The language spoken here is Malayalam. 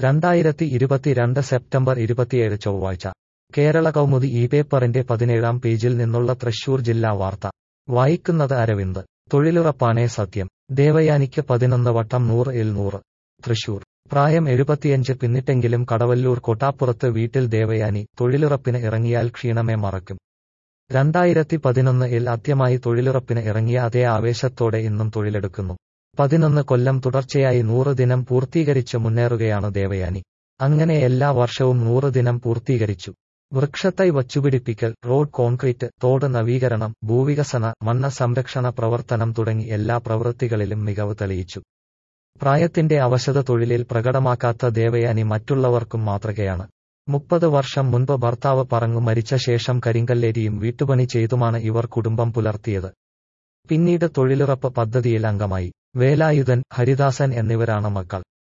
രണ്ടായിരത്തി ഇരുപത്തിരണ്ട് സെപ്റ്റംബർ ഇരുപത്തിയേഴ് ചൊവ്വാഴ്ച കേരള കൗമുദി ഈ പേപ്പറിന്റെ പതിനേഴാം പേജിൽ നിന്നുള്ള തൃശൂർ ജില്ലാ വാർത്ത വായിക്കുന്നത് അരവിന്ദ് തൊഴിലുറപ്പാണേ സത്യം ദേവയാനിക്ക് പതിനൊന്ന് വട്ടം നൂറ് ഇൽ നൂറ് തൃശൂർ പ്രായം എഴുപത്തിയഞ്ച് പിന്നിട്ടെങ്കിലും കടവല്ലൂർ കൊട്ടാപ്പുറത്ത് വീട്ടിൽ ദേവയാനി തൊഴിലുറപ്പിന് ഇറങ്ങിയാൽ ക്ഷീണമേ മറക്കും രണ്ടായിരത്തി പതിനൊന്ന് ഇൽ ആദ്യമായി തൊഴിലുറപ്പിന് ഇറങ്ങിയ അതേ ആവേശത്തോടെ ഇന്നും തൊഴിലെടുക്കുന്നു പതിനൊന്ന് കൊല്ലം തുടർച്ചയായി നൂറ് ദിനം പൂർത്തീകരിച്ച് മുന്നേറുകയാണ് ദേവയാനി അങ്ങനെ എല്ലാ വർഷവും നൂറ് ദിനം പൂർത്തീകരിച്ചു വൃക്ഷത്തൈ വച്ചുപിടിപ്പിക്കൽ റോഡ് കോൺക്രീറ്റ് തോട് നവീകരണം ഭൂവികസന മണ്ണ സംരക്ഷണ പ്രവർത്തനം തുടങ്ങി എല്ലാ പ്രവൃത്തികളിലും മികവ് തെളിയിച്ചു പ്രായത്തിന്റെ അവശത തൊഴിലിൽ പ്രകടമാക്കാത്ത ദേവയാനി മറ്റുള്ളവർക്കും മാതൃകയാണ് മുപ്പത് വർഷം മുൻപ് ഭർത്താവ് പറങ്ങു മരിച്ച ശേഷം കരിങ്കല്ലേരിയും വീട്ടുപണി ചെയ്തുമാണ് ഇവർ കുടുംബം പുലർത്തിയത് പിന്നീട് തൊഴിലുറപ്പ് പദ്ധതിയിൽ അംഗമായി വേലായുധൻ ഹരിദാസൻ എന്നിവരാണ് മക്കൾ